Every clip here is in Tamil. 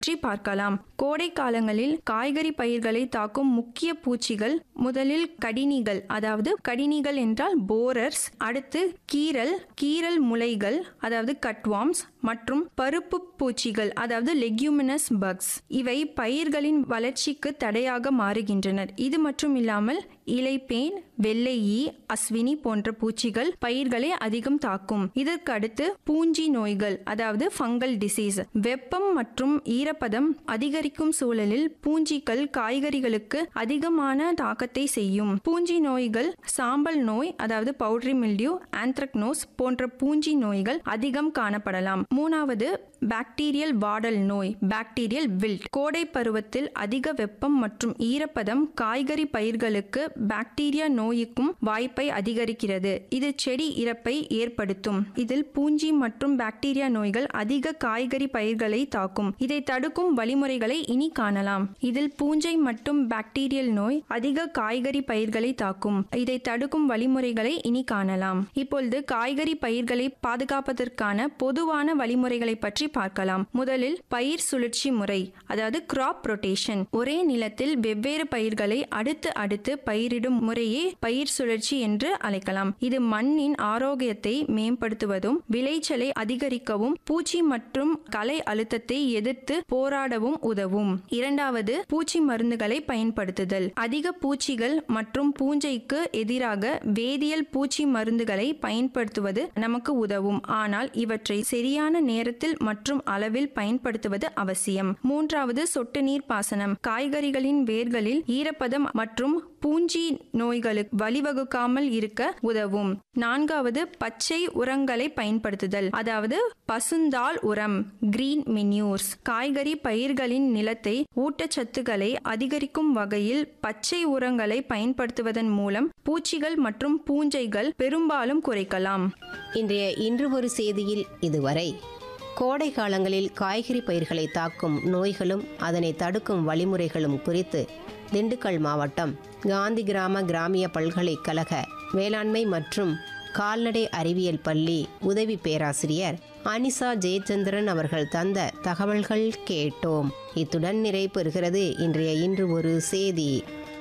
பற்றி பார்க்கலாம் கோடை காலங்களில் காய்கறி பயிர்களை தாக்கும் முக்கிய பூச்சிகள் முதலில் கடினிகள் அதாவது கடினிகள் என்றால் போரர்ஸ் அடுத்து கீரல் கீரல் முளைகள் அதாவது கட்வார்ம்ஸ் மற்றும் பருப்பு பூச்சிகள் அதாவது லெக்யூமினஸ் பக்ஸ் இவை பயிர்களின் வளர்ச்சிக்கு தடையாக மாறுகின்றனர் இது மட்டும் இல்லாமல் இலைப்பேன் வெள்ளை ஈ அஸ்வினி போன்ற பூச்சிகள் பயிர்களை அதிகம் தாக்கும் இதற்கு அடுத்து பூஞ்சி நோய்கள் அதாவது ஃபங்கல் டிசீஸ் வெப்பம் மற்றும் ஈரப்பதம் அதிகரிக்கும் சூழலில் பூஞ்சிகள் காய்கறிகளுக்கு அதிகமான தாக்கத்தை செய்யும் பூஞ்சி நோய்கள் சாம்பல் நோய் அதாவது பவுட்ரி மில்டியூ ஆந்த்ரக்னோஸ் போன்ற பூஞ்சி நோய்கள் அதிகம் காணப்படலாம் மூணாவது பாக்டீரியல் வாடல் நோய் பாக்டீரியல் வில்ட் கோடை பருவத்தில் அதிக வெப்பம் மற்றும் ஈரப்பதம் காய்கறி பயிர்களுக்கு பாக்டீரியா நோய்க்கும் வாய்ப்பை அதிகரிக்கிறது இது செடி இறப்பை ஏற்படுத்தும் இதில் பூஞ்சி மற்றும் பாக்டீரியா நோய்கள் அதிக காய்கறி பயிர்களை தாக்கும் இதை தடுக்கும் வழிமுறைகளை இனி காணலாம் இதில் பூஞ்சை மற்றும் பாக்டீரியல் நோய் அதிக காய்கறி பயிர்களை தாக்கும் இதை தடுக்கும் வழிமுறைகளை இனி காணலாம் இப்பொழுது காய்கறி பயிர்களை பாதுகாப்பதற்கான பொதுவான வழிமுறைகளை பற்றி பார்க்கலாம் முதலில் பயிர் சுழற்சி முறை அதாவது கிராப் ரொட்டேஷன் ஒரே நிலத்தில் வெவ்வேறு பயிர்களை அடுத்து அடுத்து பயிரிடும் முறையே பயிர் சுழற்சி என்று அழைக்கலாம் இது மண்ணின் ஆரோக்கியத்தை மேம்படுத்துவதும் விளைச்சலை அதிகரிக்கவும் பூச்சி மற்றும் களை அழுத்தத்தை எதிர்த்து போராடவும் உதவும் இரண்டாவது பூச்சி மருந்துகளை பயன்படுத்துதல் அதிக பூச்சிகள் மற்றும் பூஞ்சைக்கு எதிராக வேதியியல் பூச்சி மருந்துகளை பயன்படுத்துவது நமக்கு உதவும் ஆனால் இவற்றை சரியான நேரத்தில் மற்றும் அளவில் பயன்படுத்துவது அவசியம் மூன்றாவது சொட்டு நீர் பாசனம் காய்கறிகளின் வேர்களில் ஈரப்பதம் மற்றும் பூஞ்சி நோய்களுக்கு வழிவகுக்காமல் இருக்க உதவும் நான்காவது பச்சை உரங்களை பயன்படுத்துதல் அதாவது பசுந்தாள் உரம் கிரீன் மென்யூர்ஸ் காய்கறி பயிர்களின் நிலத்தை ஊட்டச்சத்துக்களை அதிகரிக்கும் வகையில் பச்சை உரங்களை பயன்படுத்துவதன் மூலம் பூச்சிகள் மற்றும் பூஞ்சைகள் பெரும்பாலும் குறைக்கலாம் இன்றைய இன்று ஒரு செய்தியில் இதுவரை கோடை காலங்களில் காய்கறி பயிர்களை தாக்கும் நோய்களும் அதனை தடுக்கும் வழிமுறைகளும் குறித்து திண்டுக்கல் மாவட்டம் காந்தி கிராம கிராமிய பல்கலைக்கழக வேளாண்மை மற்றும் கால்நடை அறிவியல் பள்ளி உதவி பேராசிரியர் அனிசா ஜெயச்சந்திரன் அவர்கள் தந்த தகவல்கள் கேட்டோம் இத்துடன் நிறைவு பெறுகிறது இன்றைய இன்று ஒரு செய்தி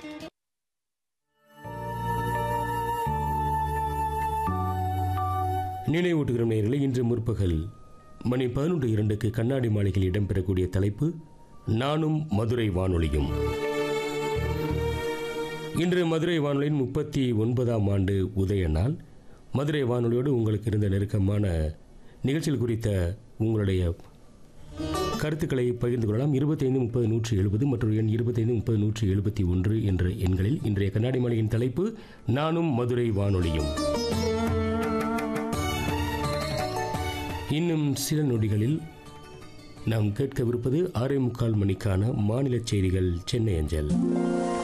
நினைவூட்டுகிறோம் நேயர்களே இன்று முற்பகல் மணி பதினொன்று இரண்டுக்கு கண்ணாடி மாளிகையில் இடம்பெறக்கூடிய தலைப்பு நானும் மதுரை வானொலியும் இன்று மதுரை வானொலியின் முப்பத்தி ஒன்பதாம் ஆண்டு உதய நாள் மதுரை வானொலியோடு உங்களுக்கு இருந்த நெருக்கமான நிகழ்ச்சிகள் குறித்த உங்களுடைய கருத்துக்களை பகிர்ந்து கொள்ளலாம் இருபத்தைந்து முப்பது நூற்றி எழுபது மற்றும் எண் இருபத்தைந்து முப்பது நூற்றி எழுபத்தி ஒன்று என்ற எண்களில் இன்றைய கண்ணாடி மாளிகையின் தலைப்பு நானும் மதுரை வானொலியும் இன்னும் சில நொடிகளில் நாம் கேட்கவிருப்பது ஆறே முக்கால் மணிக்கான மாநில செய்திகள் சென்னை அஞ்சல்